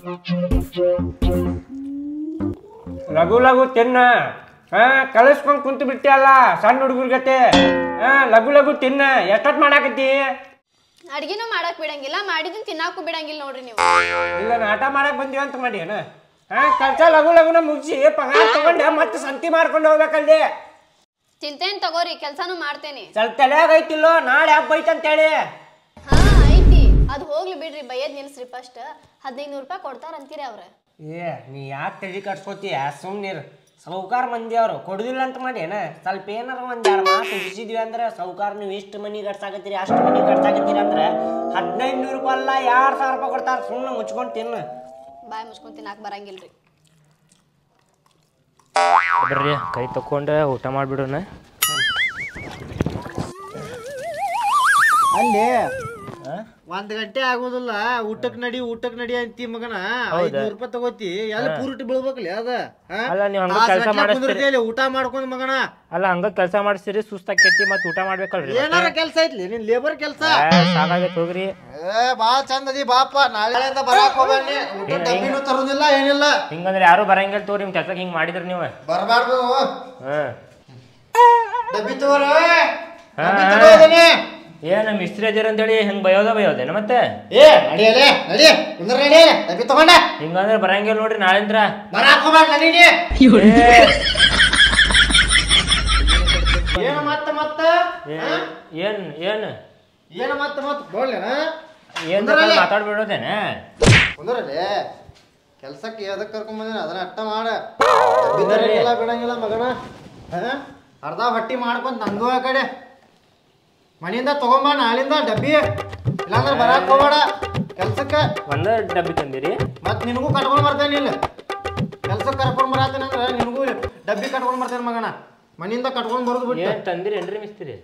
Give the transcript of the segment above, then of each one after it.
ಲಘು ಲಘು ತಿನ್ನ ಹಾ ಕಳಿಸ್ಕೊಂಡ್ ಕುಂತು ಬಿಟ್ಟಿಯಲ್ಲ ಸಣ್ಣ ಹುಡುಗರ ಗತೆ ಹಾ ಲಘು ಲಘು ತಿನ್ನ ಎಷ್ಟೊತ್ ಮಾಡಾಕತ್ತಿ ಅಡ್ಗಿನೂ ಮಾಡಕ್ ಬಿಡಂಗಿಲ್ಲ ಮಾಡಿದನ್ ತಿನ್ನಾಕು ಬಿಡಂಗಿಲ್ಲ ನೋಡ್ರಿ ನೀವು ಇಲ್ಲ ನಾಟ ಮಾಡಕ್ ಬಂದೀವಿ ಅಂತ ಮಾಡಿ ಏನ ಹಾ ಕೆಲ್ಸ ಲಘು ಲಘುನ ಮುಗಿಸಿ ಪಗಾರ ತಗೊಂಡೆ ಮತ್ತೆ ಸಂತಿ ಮಾಡ್ಕೊಂಡು ಹೋಗ್ಬೇಕಲ್ಲಿ ತಿಂತೇನ್ ತಗೋರಿ ಕೆಲ್ಸಾನು ಮಾಡ್ತೇನಿ ಸ್ವಲ್ಪ ತಲೆಯಾಗ ಐತಿಲ್ಲೋ ನಾಳೆ ಹಬ್ಬ ಐತಂತೇಳಿ ಹಾ ಐತಿ ಅದ್ ಹೋಗ್ಲಿ ಬಿಡ್ರಿ ಬೈಯದ್ ನಿಲ್ಸ್ರಿ ಫಸ್ಟ್ ಹದಿನೈದು ನೂರು ರೂಪಾಯಿ ಕೊಡ್ತಾರ ಅಂತೀರಿ ಅವ್ರ ಏ ನೀ ಯಾಕೆ ತಲೆ ಕಟ್ಸ್ಕೊತೀಯ ಸುಮ್ನಿರ್ ಸೌಕಾರ ಮಂದಿ ಅವರು ಕೊಡುದಿಲ್ಲ ಅಂತ ಮಾಡಿ ಏನ ಸ್ವಲ್ಪ ಏನಾರ ಒಂದ್ ಎರಡು ಮಾತು ಬಿಸಿದ್ವಿ ಅಂದ್ರೆ ಸೌಕಾರ ನೀವು ಇಷ್ಟು ಮನಿ ಕಟ್ಸಾಕತ್ತೀರಿ ಅಷ್ಟು ಮನಿ ಕಟ್ಸಾಕತ್ತೀರಿ ಅಂದ್ರೆ ಹದಿನೈದು ನೂರು ರೂಪಾಯಿ ಅಲ್ಲ ಎರಡು ಸಾವಿರ ರೂಪಾಯಿ ಕೊಡ್ತಾರ ಸುಮ್ಮನೆ ಮುಚ್ಕೊಂಡು ತಿನ್ನು ಬಾಯ್ ಮುಚ್ಕೊಂಡ್ ತಿನ್ನಾಕ ಬರಂಗಿಲ್ರಿ ಬರ್ರಿ ಕೈ ತಕೊಂಡು ಊಟ ಮಾಡಿಬಿಡೋಣ ಅಲ್ಲಿ ಒಂದ್ ಗಂಟೆ ಆಗೋದಿಲ್ಲ ಊಟಕ್ ನಡಿ ಊಟಕ್ ನಡಿ ಅಂತಿ ಮಗನ ಐದ್ನೂರ್ ರೂಪಾಯಿ ತಗೋತಿ ಎಲ್ಲ ಪೂರಿಟ್ಟು ಬೀಳ್ಬೇಕಲ್ಲ ಅದ ಹಾ? ಅಲ್ಲ, ನೀವ್ ಹಂಗ ಆ ಕೆಲ್ಸ ಸಟ್ಲ ಮಾಡಿಸ್ತೀರಿ. ಕುಂದಿರ್ತಿ ಅಲ್ಲಿ ಊಟ ಮಾಡ್ಕೊಂಡ್ ಮಗನ ಅಲ್ಲ ಹಂಗ ಕೆಲಸ ಮಾಡಿಸ್ತೀರಿ ಸುಸ್ತಾಕೈತಿ ಮತ್ತೆ ಊಟ ಮಾಡ್ಬೇಕಲ್ರಿ ಏನಾರ ಕೆಲ್ಸ ಐತ್ಲಿ ನಿನ್ ಲೇಬರ್ ಕೆಲ್ಸ ಸಾಕಾಗೈತೆ ಹೋಗ್ರಿ ಏ ಬಾಳ ಚಂದ ಅದಿ ಬಾಪ ನಾಳೆಯಿಂದ ಬರಾಕ್ ಹೋಗ್ಬೇಡಿ ಊಟ ಡಬ್ಬಿನೂ ತರುದಿಲ್ಲ ಏನಿಲ್ಲ ಹಿಂಗಂದ್ರೆ ಯಾರು ಬರಂಗಿಲ್ಲ ತೋರಿ ನಿಮ್ ಕೆಲ್ಸಕ್ಕೆ ಹಿಂಗ್ ಮಾಡಿದ್ರಿ ನೀವು ಬರ್ಬಾರ್ದು ಹ್ಮ್ ಡಬ್ಬಿ ತಗೋರ ಹಾ, ಡಬ್ಬಿ ಹಾ. ತಗೋದೀನಿ. ಏನ ಮಿಸ್ತ್ರಿ ಅದಿರ ಅಂತೇಳಿ ಹಿಂಗ್ ಬಯೋದ ಬಯೋದೇನ ಮತ್ತೆ ಏ ನಡಿಯಲೇ ನಡಿ ಕುಂದ್ರ ನಡಿ ಡಬ್ಬಿ ತಗೊಂಡ ಹಿಂಗಂದ್ರೆ ಬರಂಗಿಲ್ಲ ನೋಡ್ರಿ ನಾಳಿಂದ್ರ ಬರಾಕ್ ಹೋಗ್ಬೇಡ ನಡೀನಿ ಏನು ಮತ್ತ ಮತ್ತ ಏ- ಏನ್ ಏನ್ ಏನು ಮತ್ತ ಮತ್ತ ಬೋಳ್ಲೇನ ಏನ್ ಕುಂದ್ರಲ್ಲಿ. ಮಾತಾಡ್ಬಿಡೋದೇನ ಕುಂದ್ರಲ್ಲಿ ಕೆಲ್ಸಕ್ಕೆ ಎದಕ್ ಕರ್ಕೊಂಡ್ ಬಂದಿನ ಅದನ್ನ ಅಟ್ಟ ಮಾಡ ಬಿಡಂಗಿಲ್ಲ ಬಿಡಂಗಿಲ್ಲ ಮಗನ ಹ? ಅರ್ಧ ಹೊಟ್ಟಿ ಮಾಡ್ಕೊಂತ ನಂದು ಆ ಕಡೆ ಮನೆಯಿಂದ ತಗೊಂಬ ನಾಳಿಂದ ಡಬ್ಬಿ ಇಲ್ಲಾಂದ್ರೆ ಬರಾಕ್ ಹೋಗ್ಬೇಡ ಕೆಲ್ಸಕ್ಕೆ ಒಂದ ಡಬ್ಬಿ ತಂದಿರಿ ಮತ್ ನಿನಗೂ ಕಟ್ಕೊಂಡ್ ಬರ್ತೇನೆ ಇಲ್ಲ ಕೆಲ್ಸಕ್ಕೆ ಕರ್ಕೊಂಡ್ ಬರತ್ತೇನೆ ಅಂದ್ರೆ ನಿನಗೂ ಡಬ್ಬಿ ಕಟ್ಕೊಂಡ್ ಬರ್ತೇನೆ ಮಗನ ಮನೆಯಿಂದ ಕಟ್ಕೊಂಡ್ ಬರೋದು ಬಿಟ್ಟು ಏನ್ ತಂದಿರಿ ಏನ್ರಿ ಮಿಸ್ತ್ರಿ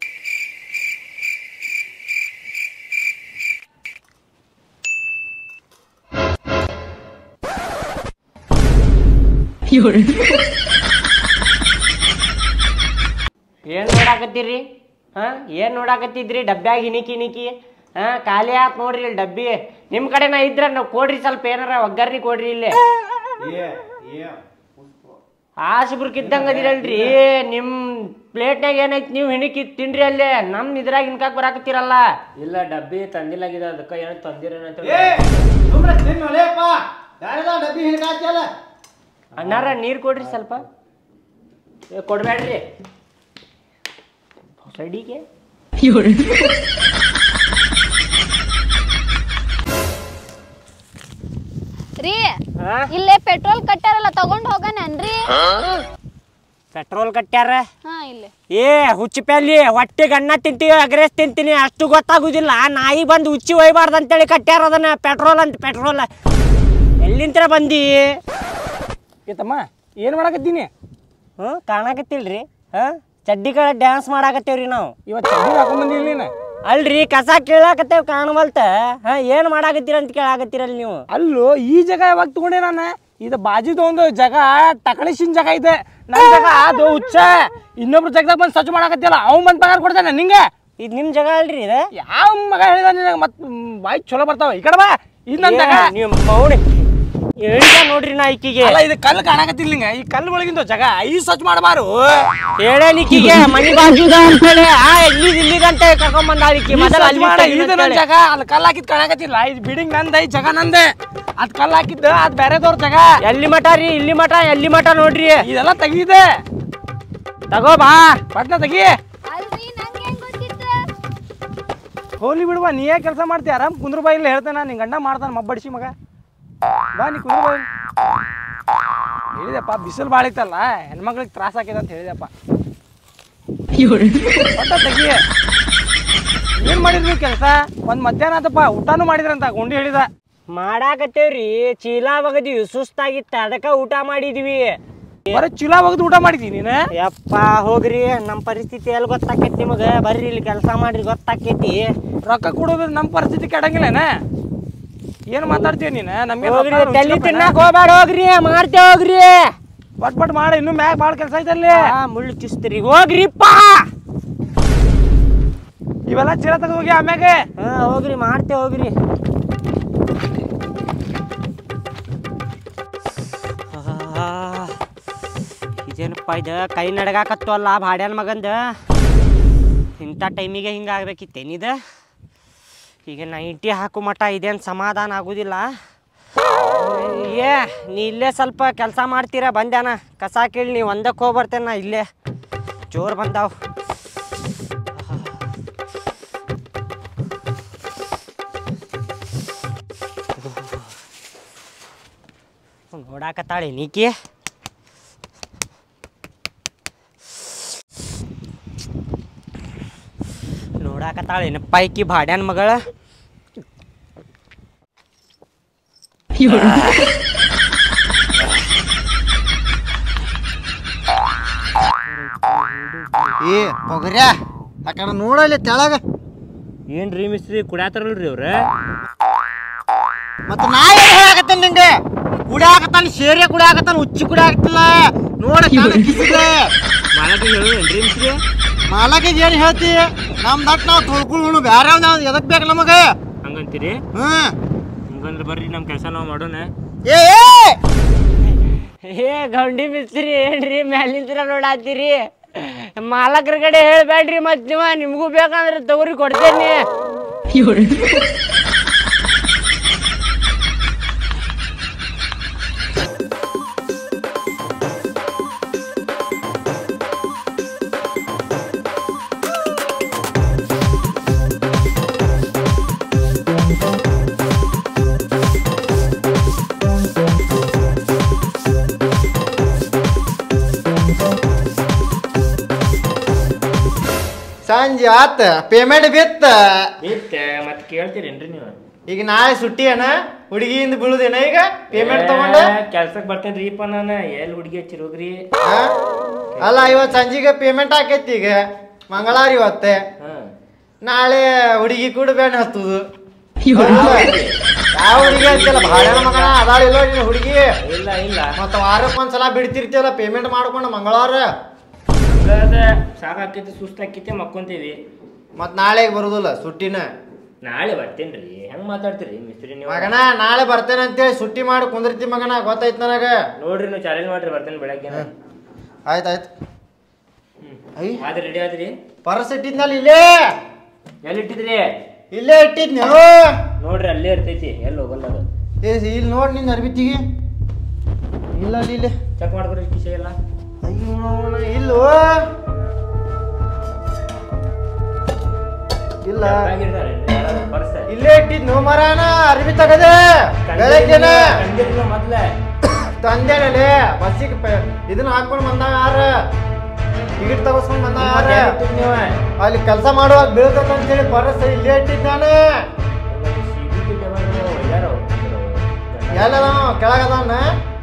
ಏನ್ ನೋಡಾಕತ್ತೀರಿ ಹಾ ಏನ್ ನೋಡಾಕತ್ತಿದ್ರಿ ಡಬ್ಬ್ಯಾಗ ಹಿನಿಕಿ ಹಿನಿಕಿ ಹಾ ಖಾಲಿ ಆತ್ ನೋಡ್ರಿ ಇಲ್ಲಿ ಡಬ್ಬಿ ನಿಮ್ ಕಡೆನ ಇದ್ರ ನಾವು ಕೊಡ್ರಿ ಸ್ವಲ್ಪ ಏನಾರ ಒಗ್ಗರ್ನಿ ಕೊಡ್ರಿ ಇಲ್ಲಿ ಆಶಿಬ್ರಕ್ ಇದ್ದಂಗ ಅದಿರಲ್ರಿ ನಿಮ್ ಪ್ಲೇಟ್ನಾಗ ಏನೈತಿ ನೀವು ಹಿಣಿಕಿ ತಿನ್ರಿ ಅಲ್ಲೇ ನಮ್ ಇದ್ರಾಗ ಹಿನ್ಕಾಕ್ ಬರಾಕತ್ತೀರಲ್ಲ ಇಲ್ಲ ಡಬ್ಬಿ ತಂದಿಲ್ಲಾಗಿದೆ ಅದಕ್ಕ ಏನ್ ತಂದಿರೇನಂತ ಏ ಸುಮ್ನೆ ತಿನ್ನೋಲೇಪ್ಪ ಯಾರದ ಡಬ್ಬಿ ಹಿಡ್ಕಾತಿಯಲ್ಲ ಅಣ್ಣಾರ ನೀರ್ ಕೊಡ್ರಿ ಸ್ವಲ್ಪ ಏ, ಕೊಡ್ಬ್ಯಾಡ್ರಿ ಸೈಡಿಗೆ ರೀ ಹಾ ಇಲ್ಲೇ ಪೆಟ್ರೋಲ್ ಕಟ್ಟಾರಲ್ಲ ತಗೊಂಡ್ ಹೋಗಣನ್ರಿ ಪೆಟ್ರೋಲ್ ಕಟ್ಟ್ಯಾರ ಹಾ ಇಲ್ಲೇ ಏ ಹುಚ್ಚಿ ಪ್ಯಾಲಿ ಹೊಟ್ಟೆಗೆ ಅನ್ನ ತಿಂತೀವಿ ಅಗ್ರೆಸ್ ತಿಂತೀನಿ ಅಷ್ಟು ಗೊತ್ತಾಗುದಿಲ್ಲ ನಾಯಿ ಬಂದು ಹುಚ್ಚಿ ಒಯ್ಬಾರ್ದು ಅಂತೇಳಿ ಕಟ್ಟ್ಯಾರ ಅದನ್ನ ಪೆಟ್ರೋಲ್ ಅಂತ ಪೆಟ್ರೋಲ್ ಎಲ್ಲಿಂತ್ರ ಬಂದಿ ಏತಮ್ಮ ಏನು ಮಾಡಕತ್ತೀನಿ ಹ್ಞೂ ಕಾಣಕತ್ತಿಲ್ರಿ ಹಾ ಚಡ್ಡಿ ಕಡೆ ಡ್ಯಾನ್ಸ್ ಮಾಡಾಕತ್ತೇವ್ರಿ ನಾವು ಇವತ್ತು ಚಡ್ಡಿ ಹಾಕೊಂಡ್ ಬಂದಿಲ್ಲ ನೀನು ಅಲ್ರಿ ಕಸ ಕೇಳಾಕತ್ತೇವ್ ಕಾಣವಲ್ತ ಹಾ ಏನ್ ಮಾಡಾಕತ್ತೀರ ಅಂತ ಕೇಳಾಕತ್ತೀರಲ್ಲ ನೀವು ಅಲ್ಲೂ ಈ ಜಾಗ ಯಾವಾಗ ತಗೊಂಡೆ ನಾನು ಇದು ಬಾಜಿದ ಒಂದು ಜಾಗ ಟಕಳಿಸಿನ ಜಾಗ ಇದೆ ನನ್ನ ಜಾಗ ಅದು ಹುಚ್ಚ ಇನ್ನೊಬ್ರು ಜಾಗದಾಗ ಬಂದು ಸ್ವಚ್ಛ ಮಾಡಕತ್ತಿಲ್ಲ ಅವ್ನು ಬಂದು ಪಗಾರ ಕೊಡ್ತಾನೆ ನಿಂಗೆ ಇದು ನಿಮ್ ಜಾಗ ಅಲ್ರಿ ಇದು ಯಾವ ಮಗ ಹೇಳಿದ ನಿನಗೆ ಮತ್ತೆ ಬಾಯಿ ಚಲೋ ಬರ್ತಾವ ಈ ಕಡೆ ಬಾ ಇದು ನನ್ನ ಜಾಗ ಏ, ನೀವು ಮೌನ ಹೇಳಿದ ನೋಡ್ರಿ ನಾ ಈಕಿಗೆ ಅಲ್ಲ ಇದು ಕಲ್ಲು ಕಾಣಕತ್ತಿಲ್ಲ ನಿಂಗೆ ಈ ಕಲ್ಲು ಒಳಗಿಂದ ಜಾಗ ಈ ಸ್ವಚ್ಛ ಮಾಡಬಾರು ಹೇಳಲಿಕ್ಕಿಗೆ ಮನಿ ಬಾಜುದ ಅಂತೇಳಿ ಆ ಇಲ್ಲಿದ್ ಇಲ್ಲಿದ್ ಅಂತ ಕರ್ಕೊಂಡ್ ಬಂದಾಳ ಈಕಿ ಮೊದಲ ಅಲ್ಲಿ ಇದು ನನ್ನ ಜಾಗ ಅಲ್ಲಿ ಕಲ್ಲು ಹಾಕಿದ್ ಕಾಣಕತ್ತಿಲ್ಲ ಇದು ಬಿಲ್ಡಿಂಗ್ ನಂದ ಈ ಜಾಗ ನಂದೆ ಅದ್ ಕಲ್ಲು ಹಾಕಿದ್ದ ಅದ್ ಬೇರೆದವ್ರ ಜಾಗ ಎಲ್ಲಿ ಮಠ ರೀ ಇಲ್ಲಿ ಮಠ ಎಲ್ಲಿ ಮಠ ನೋಡ್ರಿ ಇದೆಲ್ಲ ತೆಗಿದೆ ತಗೋ ಬಾ ಪಟ್ನ ತೆಗಿ ಅಲ್ರಿ ನಂಗೆ ಹೆಂಗ್ ಗೊತ್ತಿತ್ತು ಹೋಲಿ ಬಿಡುವ ನೀ ಯಾಕೆ ಕೆಲಸ ಮಾಡ್ತೀಯ ಆರಾಮ್ ಕುಂದ್ರ ಬಾ ಇಲ್ಲ ಹೇಳ್ತೇನೆ ನಿಂಗೆ ಗಂಡ ಮಾಡ್ತಾನೆ ಮಬ್ಬಡಿಸಿ ಮಗ ಬಾ ನೀ ಕುಂದ್ರ ಬಾ ಇಲ್ಲಿ. ಹೇಳಿದೆಪ್ಪ ಬಿಸಿಲು ಭಾಳ ಇತ್ತಲ್ಲ ಹೆಣ್ಮಕ್ಳಿಗೆ ತ್ರಾಸ ಆಗಿದೆ ಅಂತ ಹೇಳಿದೆಪ್ಪ ಒಟ್ಟ ತೆಗಿ ಏನ್ ಮಾಡಿದ್ರಿ ಕೆಲಸ ಒಂದ್ ಮಧ್ಯಾಹ್ನ ಆತಪ್ಪ ಊಟನೂ ಮಾಡಿದ್ರಂತ ಗುಂಡಿ ಹೇಳಿದ ಮಾಡಾಕತ್ತೇವ್ರಿ ಚೀಲ ಬಗದಿವಿ ಸುಸ್ತಾಗಿತ್ತ ಅದಕ್ಕ ಊಟ ಮಾಡಿದ್ವಿ ಬರೀ ಚೀಲ ಒಗ್ದು ಊಟ ಮಾಡಿದಿ ನೀನು ಯಪ್ಪ ಹೋಗ್ರಿ ನಮ್ಮ ಪರಿಸ್ಥಿತಿ ಎಲ್ಲಿ ಗೊತ್ತಾಕೈತಿ ನಿಮಗ ಬರ್ರಿ ಇಲ್ಲಿ ಕೆಲಸ ಮಾಡ್ರಿ ಗೊತ್ತಾಕೈತಿ ರೊಕ್ಕ ಕೊಡೋದು ನಮ್ಮ ಪರಿಸ್ಥಿತಿ ಕೆಡಂಗಿಲ್ಲೇನ ಏನು ಮಾತಾಡ್ತೀಯ ನೀನು ನಮ್ಗೆ ಹೋಗ್ರಿ ರೊಕ್ಕ ತಲಿ ಹುಚ್ಚಪ್ಪ ತಿನ್ನಾಕ ಹೋಗ್ಬೇಡ ಹೋಗ್ರಿ ಮಾಡ್ತೇವ್ ಹೋಗ್ರಿ ಪಟ್ ಪಟ್ ಮಾಡ ಇನ್ನೂ ಮ್ಯಾಗ ಭಾಳ ಕೆಲಸ ಐತಲ್ಲಿ ಆ, ಮುಳ್ಳು ಚುಸ್ತ್ರಿ ಹೋಗ್ರಿಪ್ಪ ಇವೆಲ್ಲ ಚೀಲ ತೆಗೆದು ಹೋಗಿ ಆಮ್ಯಾಗ ಹಾ ಹೋಗ್ರಿ ಮಾಡ್ತೇವ್ ಹೋಗ್ರಿ ಇದೇನಪ್ಪ ಇದು ಕೈ ನಡಗಾಕತ್ತು ಅಲ್ಲ ಭಾಡ್ಯಾನ ಮಗಂದ ಇಂಥ ಟೈಮಿಗೆ ಹಿಂಗೆ ಆಗ್ಬೇಕಿತ್ತೇನಿದು ಈಗ ನೈಂಟಿ ಹಾಕು ಮಟ ಇದೇನು ಸಮಾಧಾನ ಆಗೋದಿಲ್ಲ ಏ ನೀ ಇಲ್ಲೇ ಸ್ವಲ್ಪ ಕೆಲಸ ಮಾಡ್ತೀರಾ ಬಂದ್ಯಾನ ಕಸ ಕೇಳಿ ನೀವು ಒಂದಕ್ಕೆ ಹೋಗಿ ಬರ್ತೇನೆ ನಾ ಇಲ್ಲೇ ಜೋರು ಬಂದಾವ್ ನೋಡಾಕತ್ತಾಳೆ ನೀಕಿ ನೋಡಾಕತ್ತಾಳೆ ಏನಪ್ಪ ಈಕಿ ಭಾಡ್ಯಾನ ಮಗಳ ಏ ಪೊಗರ್ಯಾ ಆ ಕಡೆ ನೋಡಲ್ಲಿ ತೆಳಗ ಏನ್ರಿ ಮಿಸ್ತ್ರಿ ಕುಡ್ಯಾತಾರಲ್ರಿ ಅವ್ರ ಮತ್ತ ನಾ ಏನ್ ಹೇಳಾಕತ್ತೇನ್ ನಿಂಗೆ ಕುಡಿಯಾಕತ್ತಾನ ಶೇರೆ ಕುಡಿಯಾಕತ್ತಾನ ಉಚ್ಚಿ ಕುಡಿಯಾಕತ್ತಿಲ್ಲ ನೋಡ ಮಾಲಕ ಹೇಳೇನ್ರಿ ಮಿಸ್ತ್ರಿ ಮಾಲಕಿಗೆ ಏನ್ ಹೇಳ್ತಿ ನಮ್ ದಟ್ ನಾವ್ ತೊಳ್ಕೊಂಡು ಬ್ಯಾರೆ ನಾವ್ ಎದಕ್ ಬೇಕು ನಮಗ ಹಂಗಂತೀರಿ ಹ್ಮ್ ಹಂಗಂದ್ರೆ ಬರ್ರಿ ನಮ್ಮ ಕೆಲಸ ನಾವು ಮಾಡೋಣ ಏ ಏ! ಏ ಗೌಂಡಿ ಮಿಸ್ತ್ರಿ ಏನ್ರಿ ಮ್ಯಾಲಿಂತ್ರ ನೋಡಾತ್ತೀರಿ ಮಾಲಕ್ರ ಕಡೆ ಹೇಳ್ಬೇಡ್ರಿ ಮತ್ ನೀವ ನಿಮ್ಗೂ ಬೇಕಂದ್ರೆ ತಗೋರಿ ಕೊಡ್ತೇನೆ ಸಂಜೆ ಆತ ಪೇಮೆಂಟ್ ಬಿತ್ತ ಇತ್ತೆ ಮತ್ತೆ ಕೇಳ್ತೀರೇನ್ರಿ ನೀವು ಈಗ ನಾಳೆ ಸುಟ್ಟಿ ಅಣ್ಣ ಹುಡುಗಿಯಿಂದ ಬೀಳುದೇನ ಈಗ ಪೇಮೆಂಟ್ ತಗೊಂಡ ಕೆಲ್ಸಕ್ಕೆ ಬರ್ತೇನ್ರಿಪ್ಪ ನಾನು ಎಲ್ಲಿ ಹುಡುಗಿ ಹಚ್ಚಿರ್ ಹೋಗ್ರಿ ಹಾ? ಅಲ್ಲ ಇವತ್ತು ಸಂಜೆಗೆ ಪೇಮೆಂಟ್ ಆಕೈತಿ ಈಗ ಮಂಗಳವಾರ ಇವತ್ತೆ ಹಾಂ ನಾಳೆ ಹುಡುಗಿ ಕೂಡ ಬೇಡ ಹತ್ತುದು ಯಾವ ಹುಡುಗಿ ಅಂತಿಲ್ಲ ಭಾಳ ಮಗನ ಅದಾಳಿಲ್ಲ ನೀನು ಹುಡುಗಿ ಇಲ್ಲ ಇಲ್ಲ ಮತ್ತ ವಾರಕ್ಕೊಂದ್ಸಲ ಬಿಡ್ತಿರ್ತಿಯಲ್ಲ ಪೇಮೆಂಟ್ ಮಾಡ್ಕೊಂಡು ಮಂಗಳವಾರ ಹಂಗಾದ ಸಾಕಾಕೈತಿ ಸುಸ್ತಾಕೈತಿ ಮಕ್ಕೊಂತೀವಿ ಮತ್ ನಾಳೆಗೆ ಬರುದಿಲ್ಲ ಸುಟ್ಟಿನ ನಾಳೆ ಬರ್ತೇನ್ರಿ ಹೆಂಗ್ ಮಾತಾಡ್ತೀರಿ ಮಿಸ್ತ್ರಿ ನೀವು ಮಗನ ನಾಳೆ ಬರ್ತೇನೆ ಅಂತೇಳಿ ಸುಟ್ಟಿ ಮಾಡಿ ಕುಂದಿರ್ತಿ ಮಗನ ಗೊತ್ತಾಯ್ತು ನನಗ ನೋಡ್ರಿ ನೀವು ಚಾಲೆಂಜ್ ಮಾಡ್ರಿ ಬರ್ತೇನೆ ಬೆಳಗ್ಗೆ ಆಯ್ತು ಆಯ್ತು ಐ ಆದ್ರೆ ರೆಡಿ ಆದ್ರಿ ಪರ್ಸ್ ಇಟ್ಟಿದ್ನಲ್ಲ ಇಲ್ಲೇ ಎಲ್ಲಿ ಇಟ್ಟಿದ್ರಿ ಇಲ್ಲೇ ಇಟ್ಟಿದ್ನಿ ನೋಡ್ರಿ ಅಲ್ಲೇ ಇರ್ತೈತಿ ಎಲ್ಲಿ ಹೋಗಲ್ಲ ಅದು ಏ ಇಲ್ಲಿ ನೋಡಿ ನಿನ್ನ ಅರ್ಬಿತ್ತಿಗೆ ಇಲ್ಲ ಅಲ್ಲಿ ಇಲ್ಲೇ ಚೆಕ್ ಮಾಡ್ಕೊರಿ ಕಿಶೆ ಎಲ್ಲ ಅಯ್ಯೋ ಅವ್ನ ಇಲ್ಲೋ ಇಲ್ಲ ಪರ್ಸ್ ಇಲ್ಲೇ ಇಟ್ಟಿದ್ನು ಮರಾನ ಅರ್ಬಿ ತಗದೆ ಬೆಳಗ್ಗೆನ ಮೊದ್ಲೇ ತಂದೇನಲ್ಲಿ ಬಸ್ಸಿಗೆ ಪ- ಇದನ್ನ ಹಾಕೊಂಡು ಬಂದ ಯಾರ ಟಿಕೆಟ್ ತಗೋಸ್ಕೊಂಡ್ ಬಂದ ಯಾರ ನೀವು ಅಲ್ಲಿ ಕೆಲಸ ಮಾಡುವಾಗ ಬೀಳ್ತದ ಅಂತೇಳಿ ಪರಸ್ ಇಲ್ಲೇ ಇಟ್ಟಿದ್ ನಾನು ಎಲ್ಲ ಕೆಳಗದವನ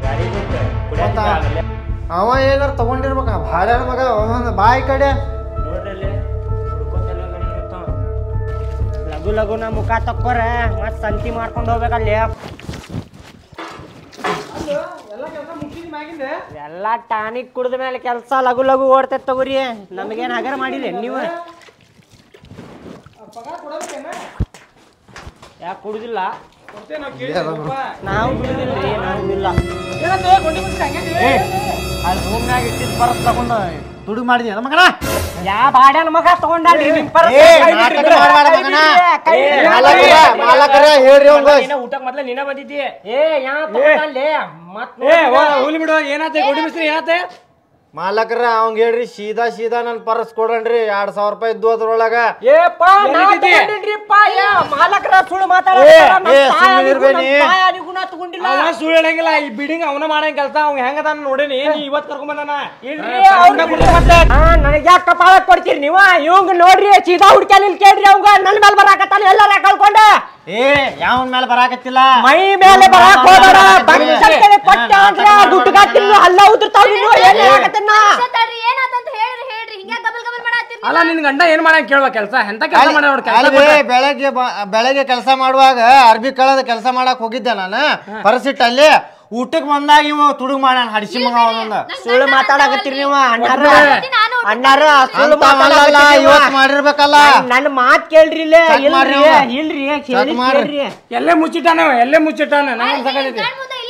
ಅವ ಏನಾರ ತಗೊಂಡಿರ್ಬೇಕ ಭಾಡ್ಯಾನ ಮಗ ಅವನ ಬಾಯಿ ಕಡೆ ಲಘು ಲಘುನ ಮುಖ ತಕ್ಕೋರ ಮತ್ ಸಂತಿ ಮಾಡ್ಕೊಂಡು ಹೋಗ್ಬೇಕಲ್ಲಿ ಎಲ್ಲ ಟಾನಿಕ್ ಕುಡಿದ ಮೇಲೆ ಕೆಲಸ ಲಘು ಲಘು ಓಡ್ತೈತ್ ತಗೋರಿ ನಮಗೇನ್ ಹಗರ ಮಾಡಿರಿ ನೀವು ಯಾಕೆ ಕುಡುದಿಲ್ಲ ನಾವು ಕುಡುದಿಲ್ರಿ ನಾವು ಇಲ್ಲ ಏ ಅಲ್ಲಿ ರೂಮ್ನಾಗ ಇಟ್ಟಿದ್ ಪರಸ್ ತಗೊಂಡ ತುಡು ಮಾಡಿದ್ಯ ಮಗನ ಯಾ ಬಾಡ್ಯಾನ ಮಗ ತಗೊಂಡಾಳ್ರಿ ನಿಮ್ ಪರ್ಸ್ ಏ, ಕೈ ನಾಟಕ ಬಿಡ್ರಿ, ಮಾಡ್ಬೇಡ ಕೈ ಮಗನ. ಬಿಡ್ರಿ, ಕೈ ಏ, ಬಿಡ್ರಿ. ಮಾಲಕರ, ಮಾಲಕರ ಹೇಳ್ರಿ ಅವಂಗ ಊಟಕ್ಕೆ ಮೊದ್ಲ ನೀನ ಬಂದಿದ್ದಿ ಏ ಯಾ ತಗೊಂಡಲ್ಲಿ ಮತ್ ಏ ಹೋಗ್ಲಿ ಬಿಡು ಏನಾತ ಗುಡಿ ಮಿಸ್ತ್ರಿ ಏನಾತ ಮಾಲಕರ ಅವಂಗ ಹೇಳ್ರಿ ಸೀದಾ ಸೀದಾ ನನ್ ಪರ್ಸ್ ಕೊಡನ್ರಿ ಎರಡ್ ಸಾವಿರ ರೂಪಾಯಿ ಇದ್ದು ಅದ್ರೊಳಗ ಏಪ್ಪ ನಾ ಎಲ್ಲಿದ್ದಿ? ತಗೊಂಡಿನ್ರಿಪ್ಪ ಯಾ ಮಾಲಕರ ಸುಳ್ಳು ಏ, ಮಾತಾಡ ಏ, ಸುಮ್ನೆ ಇರ್ಬೇಡಿ. ನಾ ತಗೊಂಡಿಲ್ಲ ಅವ ಸುಳ್ಳು ಹೇಳಂಗಿಲ್ಲ ಈ ಬಿಲ್ಡಿಂಗ್ ಅವನ ಮಾಡಂಗ ಕೆಲಸ ಅವ್ನ ಹೆಂಗದಾನ ನೋಡೇನಿ ನೀ ಇವತ್ ಕರ್ಕೊಂಡ್ ಬಂದಾನ ಇಲ್ರಿ ನನಗೆ ಯಾಕೆ ಕಪಾಳ ಕೊಡ್ತೀರಿ ನೀವ ಇವಂಗ ನೋಡ್ರಿ ಸೀದಾ ಹುಡ್ಕ್ಯಾನ ಇಲ್ಲಿ ಕೇಳ್ರಿ ಅವಂಗ ನನ್ನ ಮೇಲೆ ಬರಾಕತ್ತಾನ ಎಲ್ಲಾರ ಕಳ್ಕೊಂಡ ಏ ಯಾವನ್ ಮೇಲೆ ಬರಾಕತ್ತಿಲ್ಲ ಮೈ ಮೇಲೆ ಬರಾಕ್ ಹೋಗ್ಬೇಡ ಬಂದ್ ಸಂತೆಗೆ ಕೊಟ್ಟ ಅಂದ್ರ ದುಡ್ಡು ಕಟ್ಟಿಲ್ಲ ಅಲ್ಲ ಉದುರ್ತಾವ ನೀವು ಏನ್ ಹೇಳಕತ್ತೀನ ತಡ್ರಿ ಏನಾತಂತ ಹೇಳ್ರಿ ಹೇಳ್ರಿ ಹಿಂಗ ಗಬಲ್ ಗಬಲ್ ಮಾಡತ್ತೀರಿ ಅಲ್ಲ ನಿನ್ ಗಂಡ ಏನ್ ಮಾಡಂಗ ಕೇಳ್ವ ಕೆಲಸ ಎಂತ ಕೆಲಸ ಮಾಡ ನೋಡ್ ಕೆಲಸ ಅಲ್ವೇ ಬೆಳಗ್ಗೆ ಬ- ಬೆಳಗ್ಗೆ ಕೆಲಸ ಮಾಡುವಾಗ ಅರ್ಬಿ ಕಳದ ಕೆಲಸ ಮಾಡಕ್ ಹೋಗಿದ್ದೆ ನಾನು ಪರ್ಸಿಟ್ ಅಲ್ಲಿ ಊಟಕ್ಕೆ ಬಂದಾಗ ಇವ ತುಡುಗ್ ಮಾಡ್ಯಾನ ಹಡಿಸಿ ಮಗ ಅವನೊಂದ ಸುಳ್ಳು ಮಾತಾಡಕತ್ತೀರಿ ನೀವು ಅಣ್ಣಾರ ನಾನು ಅಣ್ಣಾರ ಸುಳ್ಳು ಅಂತ ಅಲ್ಲಲ್ಲ, ಮಾತಾಡಕತ್ತೀರಿ ನೀವು. ಇವತ್ ಮಾಡಿರ್ಬೇಕಲ್ಲ ನನ್ನ ಮಾತ್ ಕೇಳ್ರಿ ಇಲ್ಲೇ ಚೆಕ್ ಮಾಡ್ರಿ ಇಲ್ರಿ ಅವ್ನ. ಇಲ್ರಿ ಚೆಕ್ ಕೇಳಿ ಮಾಡ್ರಿ. ಕೇಳ್ರಿ ಎಲ್ಲೇ ಮುಚ್ಚಿಟ್ಟಾನ ಎಲ್ಲೇ ಮುಚ್ಚಿಟ್ಟಾನ ನಂಗೆ ಸಾಕಾಗೈತಿ ಕಣ್ ಮುಂದೆ ಇಲ್ಲೇ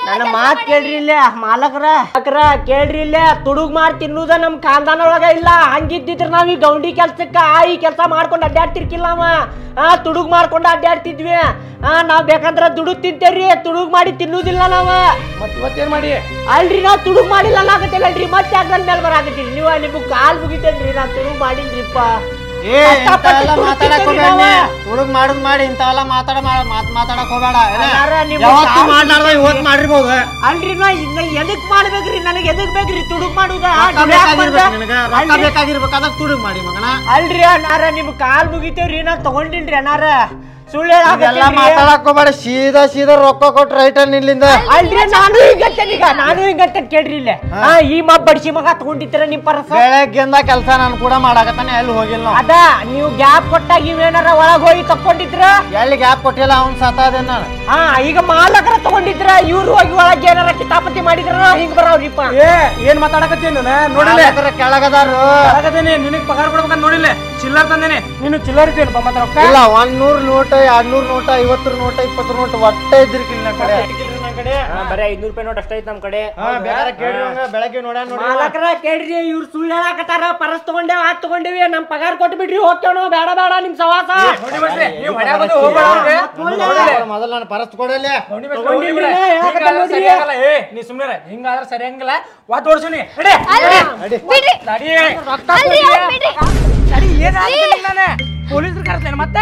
ನನ್ನ ಮಾತ್ ಕೇಳ್ರಿ ಇಲ್ಲೇ ಮಾಲಕರ ಮಾಲಕರ ಕೇಳ್ರಿ ಇಲ್ಲೇ ತುಡುಗ್ ಮಾಡಿ ತಿನ್ನುದ ನಮ್ ಖಾನ್ದಾನ ಒಳಗ ಇಲ್ಲ ಹಂಗಿದ್ದಿದ್ರ ನಾವ್ ಈ ಗೌಂಡಿ ಕೆಲ್ಸಕ್ಕ ಆ ಈ ಕೆಲ್ಸ ಮಾಡ್ಕೊಂಡ್ ಅಡ್ಡಾಡ್ತಿರ್ಕಿಲ್ಲ ಅವ ಆ ತುಡುಗ್ ಮಾಡ್ಕೊಂಡ್ ಅಡ್ಡಾಡ್ತಿದ್ವಿ ಆ ನಾವ್ ಬೇಕಂದ್ರ ದುಡುಗ್ ತಿಂತೇವ್ರಿ ತುಡುಗ್ ಮಾಡಿ ತಿನ್ನುದಿಲ್ಲ ನಾವ ಮತ್ ಇವತ್ತೇನ್ ಮಾಡಿ ಅಲ್ರಿ ನಾವ್ ತುಡುಗ್ ಮಾಡಿಲ್ಲ ಅನ್ನಕತ್ತಿಲ್ಲಲ್ರಿ ಮತ್ತೆ ಯಾಕೆ ನನ್ ಮೇಲೆ ಬರಾಕತ್ತೀರಿ ನೀವು ನಿಮ್ಗ್ ಕಾಲ್ ಮುಗಿತೇನ್ರಿ ನಾ ತುಡುಗ್ ಮಾಡಿಲ್ರಿಪ್ಪ ಏ ಇಂಥವೆಲ್ಲ ಕಷ್ಟಪಟ್ಟು ಮಾತಾಡಕ್ ದುಡ್ಡು ಹೋಗ್ಬೇಡ ತಿಂತೀವಿ ಹುಡುಗ್ ಮಾಡುದ್ ಮಾಡಿ ಇಂಥವೆಲ್ಲ ಮಾತಾಡ ಮಾತ್ ಮಾತಾಡಕ್ ಹೋಗ್ಬೇಡ ಏನ? ಅಣ್ಣಾರ, ನೀವು ಯಾವತ್ತು ಕಾಲ್ ಮಾಡ್ಲಾರ್ದ ಇವತ್ತು ಮಾಡಿರ್ಬೋದು ಅಲ್ರಿ ನಾ ಇನ್ನ ಎದಕ್ ಮಾಡ್ಬೇಕ್ರಿ ನನಗೆ ಎದಕ್ ಬೇಕ್ರಿ ತುಡುಗ್ ಮಾಡುದ ರೊಕ್ಕ ಬೇಕಾಗಿರ್ಬೇಕು ನಿನಗ ರೊಕ್ಕ ಬೇಕಾಗಿರ್ಬೇಕು ಅದಕ್ಕೆ ತುಡುಗ್ ಮಾಡಿ ಮಗನ ಅಲ್ರಿ ಅಣ್ಣಾರ ನಿಮ್ ಕಾಲ್ ಮುಗಿತೇವ್ರಿ ನಾ ತಗೊಂಡಿನ್ರಿ ಅಣ್ಣಾರ ಸುಳ್ಳು ಎಲ್ಲ ಹೇಳಾಕತ್ತೀನ್ರಿ. ಮಾತಾಡಕ್ ಹೋಗ್ಬೇಡ ಸೀದಾ ಸೀದಾ ರೊಕ್ಕ ಕೊಟ್ಟು ರೈಟ್ ನಿಲ್ಲಿಂದ ಅಲ್ರಿ ನಾನು ಹಿಂಗತ್ತೇನೆ ಈಗ ನಾನು ಹಿಂಗತ್ತೆ ಕೇಳ್ರಿ ಇಲ್ಲೇ ಹಾ ಈ ಮಾ ಬಡ್ಸಿ ಮಗ ತಗೊಂಡಿದ್ದೀರ ನಿಮ್ ಪರಸ ಬೆಳಗ್ಗೆಂದ ಕೆಲಸ ನಾನು ಕೂಡ ಮಾಡಾಕತ್ತಾನೆ ಎಲ್ಲಿ ಹೋಗಿಲ್ಲ ನಾವು ಅದ ನೀವು ಗ್ಯಾಪ್ ಕೊಟ್ಟಾಗ ಇವೇನಾರ ಒಳಗ್ ಹೋಗಿ ತಕೊಂಡಿದ್ರ ಎಲ್ಲಿ ಗ್ಯಾಪ್ ಕೊಟ್ಟಿಲ್ಲ ಅವ್ನ್ ಸತ್ತಾದೆ ನಾನು ಹಾ ಈಗ ಮಾಲಕರ ತಗೊಂಡಿದ್ರ ಇವ್ರು ಹೋಗಿ ಒಳಗೆ ಏನಾರ ಕಿತಾಪತಿ ಮಾಡಿದ್ರ ಹಿಂಗ್ ಬರೋರಿಪ್ಪ ಏ ಏನ್ ಮಾತಾಡಕತ್ತೀನಿ ನೋಡಿಲ್ಲ ಮಾಲಕರ ಕೆಳಗದಾರು ಆಗದೇನೆ ನಿನಗ್ ಪಗಾರ ಕೊಡ್ಬೇಕಂತ ನೋಡಿಲ್ಲ ಚಿಲ್ಲರ್ ತಂದೇನೆ ನೀನು ಚಿಲ್ಲರ್ ಇದ್ದೇನಪ್ಪ ಮತ್ತೆ ರೊಕ್ಕ ಇಲ್ಲ ಒಂದ್ ನೂರ್ ನೋಟ ಎರಡ್ ನೂರ್ ನೋಟ ಐವತ್ತರ ನೋಟ ಇಪ್ಪತ್ತರ ನೋಟ ಒಟ್ಟೆ ಇದ್ರಿಕಿಲ್ಲ ನನ್ನ ಕಡೆ ಬರೀ ಐದ್ನೂರು ರೂಪಾಯಿ ನೋಟ್ ಅಷ್ಟೈತ್ ನಮ್ ಕಡೆ ಹಾ ಬೇಕಾದ್ರೆ ಕೇಳ್ರಿ ಅವಂಗ, ಬೆಳಗ್ಗೆ ನೋಡ್ಯಾನ ನೋಡಿ ಮಾಲಕರ ಕೇಳ್ರಿ ಇವ್ರು ಸುಳ್ಳು ಹೇಳಾಕತ್ತಾರ ಪರಸ್ ತಗೊಂಡೇವ್ ಆತ್ ತಗೊಂಡೇವಿ ನಮ್ ಪಗಾರ ಕೊಟ್ಟು ಬಿಡ್ರಿ ಹೋಗ್ತೇವ್ ನಾವು ಬೇಡ ಬೇಡ ನಿಮ್ ಸವಾಸ ನೋಡಿ ಬಸ್ರಿ ನೀವು ಹೊಡ್ಯಾಗೋದು ಹೋಗ್ಬೇಡ ಅವ್ರಿಗೆ. ಮೊದಲು ನಾನು ಪರಸ್ ಕೊಡಲಿ ನೋಡಿ ಬಸ್ರಿ, ತಗೊಂಡಿಲ್ಲ, ಹೋಗ್ಬಿಡ್ರಿ. ಹೇಳಕತ್ತಾರ ಹಿಂಗಾದ್ರೆ ನೋಡ್ರಿ. ಸರಿಯಾಗಲ್ಲ. ಏ ನೀ ಸುಮ್ಮನೆ ಹಿಂಗಾದ್ರೆ ಸರಿಯಂಗಿಲ್ಲ ವಾತ್ ಓಡ್ಸುನಿ ನಡಿ ಅಲ್ರಿ ಬಿಡ್ರಿ ನಡಿ ಅಲ್ರಿ ಅವ್ನ್ ಬಿಡ್ರಿ ನಡಿ ಏನ್ ಆಗ್ತಿಲ್ಲ ನಾನು ಪೊಲೀಸರು ಕರೆಸ್ತೇನೆ ಮತ್ತೆ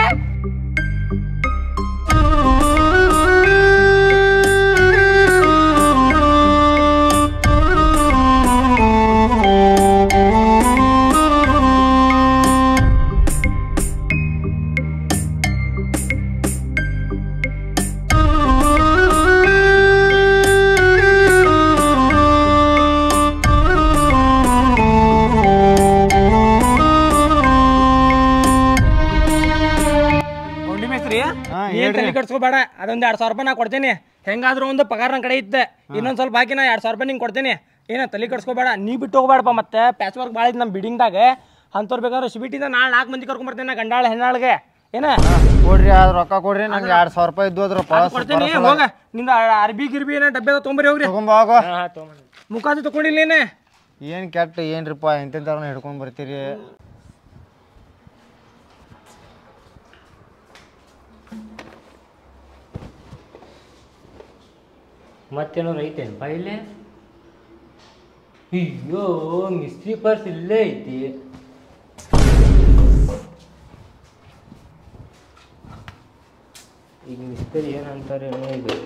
ಗೊಂಡಿ ಮೇಸ್ತ್ರಿ ಹಾ, ಏನ್ ಹೇಳ್ರಿ. ತಲೆ ಕಟ್ಸ್ಕೋಬೇಡ ಅದೊಂದ್ ಎರಡ್ ಸಾವಿರ ರೂಪಾಯಿ ನಾ ಕೊಡ್ತೇನೆ ಹೆಂಗಾದ್ರೂ ಒಂದು ಪಗಾರ ನನ್ ಕಡೆ ಇತ್ತೆ ಇನ್ನೊಂದ್ ಸ್ವಲ್ಪ ಬಾಕಿ ನಾ ಎರಡ್ ಸಾವಿರ ರೂಪಾಯಿ ನಿಂಗೆ ಕೊಡ್ತೇನೆ ಏನ ತಲೆ ಕಟ್ಸ್ಕೋಬೇಡ ನೀ ಬಿಟ್ಟು ಹೋಗ್ಬೇಡಪ್ಪ ಮತ್ತೆ ಪ್ಯಾಚ್ ವರ್ಕ್ ಭಾಳ ಐತಿ ನಮ್ಮ ಬಿಲ್ಡಿಂಗ್ದಾಗ ಅಂತವ್ರು ಬೇಕಾದ್ರೆ ಶಿಬಿಟಿಂದ ನಾಳೆ ನಾಲ್ಕು ಮಂದಿ ಕರ್ಕೊಂಡ್ ಬರ್ತೇನೆ ನಾ ಗಂಡಾಳ ಹೆಣ್ಣಾಳಿಗೆ ಏನ ಕೊಡ್ರಿ ಅದ್ ರೊಕ್ಕ ಕೊಡ್ರಿ ನಂಗೆ ಎರಡ್ ಸಾವಿರ ರೂಪಾಯಿ ಇದ್ದು ಅದ್ರ ಪರಸ್ ಕೊಡ್ತೇನೆ ಹೋಗ ನಿಂದ ಅರ್ಬಿ ಗಿರ್ಬಿ ಏನ ಡಬ್ಬೆ ತೊಗೊಂಬರಿ ಹೋಗ್ರಿ ತಗೊಂಬಾಗೋ ಮುಖಾದಿ ತಗೊಂಡಿಲ್ಲ ಏನೇ ಏನ್ ಕೆಟ್ಟ ಏನ್ರಿಪ್ಪ ಇಂಥವ್ರನ್ನ ಹಿಡ್ಕೊಂಡ್ ಬರ್ತೀರಿ ಮತ್ತೇನಾರು ಐತೇನಪ್ಪ ಇಲ್ಲೇ ಅಯ್ಯೋ ಮಿಸ್ತ್ರಿ ಪರ್ಸ್ ಇಲ್ಲೇ ಐತಿ ಈಗ ಮಿಸ್ತ್ರಿ ಏನಂತಾರೆ ಏನೋ ಇದು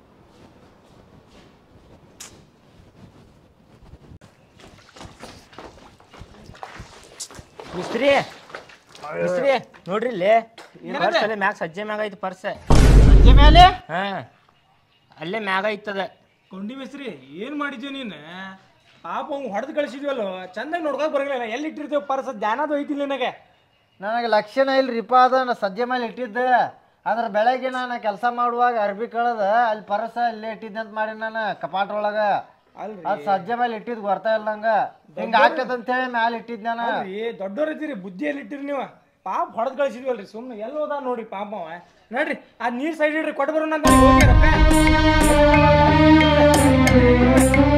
ಮಿಸ್ತ್ರಿ ಮಿಸ್ತ್ರಿ ನೋಡ್ರಿ ಇಲ್ಲೇ ಪರ್ಸ್ ಅಲ್ಲೇ ಮ್ಯಾಗ ಸಜ್ಜೆ ಮ್ಯಾಗ ಐತಿ ಪರ್ಸ್ ಸಂಜೆ ಮೇಲೆ ಹಾ ಅಲ್ಲೇ ಮ್ಯಾಗ ಐತದ ಕೊಂಡಿ ಮೇಸ್ತ್ರಿ ಏನ್ ಮಾಡಿದ್ವಿ ನೀನು ಪಾಪ ಅವ್ನು ಹೊಡೆದು ಕಳಿಸಿದ್ವಲ್ಲ ಚಂದಾಗಿ ನೋಡ್ಕೊಕ್ ಬರಂಗಿಲ್ಲ ಎಲ್ಲಿ ಇಟ್ಟಿರ್ತೀವಿ ಪರ್ಸ ಧ್ಯಾನದು ಐತಿಲ್ಲ ನಿನಗೆ ನನಗೆ ಲಕ್ಷಣ ಇಲ್ರಿಪ್ಪ ಅದ ನಾ ಸಜ್ಜೆ ಮೇಲೆ ಇಟ್ಟಿದ್ದೆ ಅದ್ರ ಬೆಳಗ್ಗೆ ನಾನು ಕೆಲಸ ಮಾಡುವಾಗ ಅರ್ಬಿ ಕಳೆದ ಅಲ್ಲಿ ಪರಸ ಅಲ್ಲೇ ಇಟ್ಟಿದ್ದೆ ಅಂತ ಮಾಡಿ ನಾನು ಕಪಾಟ ಒಳಗ ಅಲ್ರಿ ಅದ್ ಸಜ್ಜೆ ಮೇಲೆ ಇಟ್ಟಿದ್ ಗೊತ್ತಾ ಇಲ್ಲ ನಂಗ ಹಿಂಗ ಹಾಕತ್ ಹೇಳಿ ಮ್ಯಾಲ ಇಟ್ಟಿದ್ ನಾನು ಅಲ್ರಿ ದೊಡ್ಡವ್ರ ಇದ್ದೀರಿ ಬುದ್ಧಿಯಲ್ಲಿ ಇಟ್ಟಿರಿ ನೀವು ಪಾಪ ಹೊಡೆದು ಕಳಿಸಿದ್ವಲ್ರಿ ಸುಮ್ಮನೆ ಎಲ್ಲಿ ಹೋದ ನೋಡ್ರಿ ಪಾಪ ಅವ ನೋಡ್ರಿ ಆ ನೀರ್ ಸೈಡ್ ಇಡ್ರಿ ಕೊಟ್ಟು ಬರೋಣ ಅಂತ ಹೋಗಿ ರೊಕ್ಕ